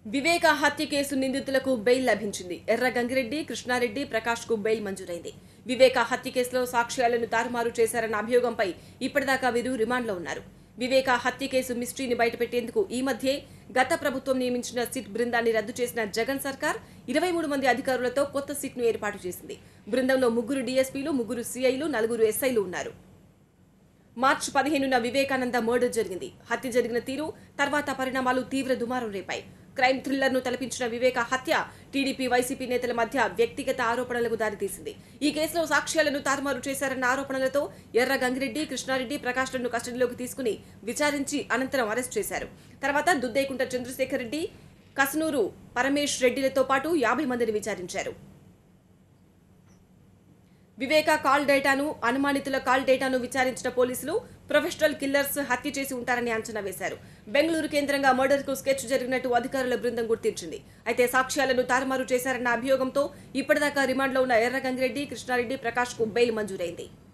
వివేక హత్య కేసు నిందితులకు బెయిల్ లభించింది ఎర్ర గంగిరెడ్డి కృష్ణారెడ్డి ప్రకాష్ కు బెయిల్ మంజూరైంది వివేక హత్య కేసులో సాక్ష్యాలను తారుమారు చేశారన్న అభియోగంపై ఇప్పటిదాకా వీరు రిమాండ్లో ఉన్నారు వివేక హత్య కేసు మిస్టరీని బయటపెట్టేందుకు ఈ మధ్యే గత ప్రభుత్వం నియమించిన సిట్ బృందాన్ని రద్దు చేసిన జగన్ సర్కార్ ఇరవై మూడు మంది అధికారులతో కొత్త సిట్ను ఏర్పాటు చేసింది బృందంలో ముగ్గురు డీఎస్పీలు ముగ్గురు సీఐలు నలుగురు ఎస్ఐలు ఉన్నారు మార్చి పదిహేనున వివేకానంద మర్డర్ జరిగింది హత్య జరిగిన తీరు తర్వాత పరిణామాలు తీవ్ర దుమారం రేపాయి క్రైమ్ థ్రిల్లర్ ను తలపించిన వివేక హత్య టీడీపీ వైసీపీ నేతల మధ్య వ్యక్తిగత ఆరోపణలకు దారితీసింది ఈ కేసులో సాక్ష్యాలను తారుమారు చేశారన్న ఆరోపణలతో ఎర్ర గంగిరెడ్డి కృష్ణారెడ్డి ప్రకాష్లను కస్టడీలోకి తీసుకుని విచారించి అనంతరం అరెస్ట్ చేశారు తర్వాత దుద్దేకుంట చంద్రశేఖర్ రెడ్డి కసనూరు పరమేష్ రెడ్డిలతో పాటు యాభై మందిని విచారించారు వివేక కాల్ డేటాను అనుమానితుల కాల్ డేటాను విచారించిన పోలీసులు ప్రొఫెషనల్ కిల్లర్స్ హత్య చేసి ఉంటారని అంచనా వేశారు బెంగళూరు కేంద్రంగా మర్డర్ కు స్కెచ్ జరిగినట్టు అధికారుల బృందం గుర్తించింది అయితే సాక్ష్యాలను తారుమారు చేశారన్న అభియోగంతో ఇప్పటిదాకా రిమాండ్లో ఉన్న ఎర్ర గంగిరెడ్డి కృష్ణారెడ్డి ప్రకాష్ కు బెయిల్ మంజూరైంది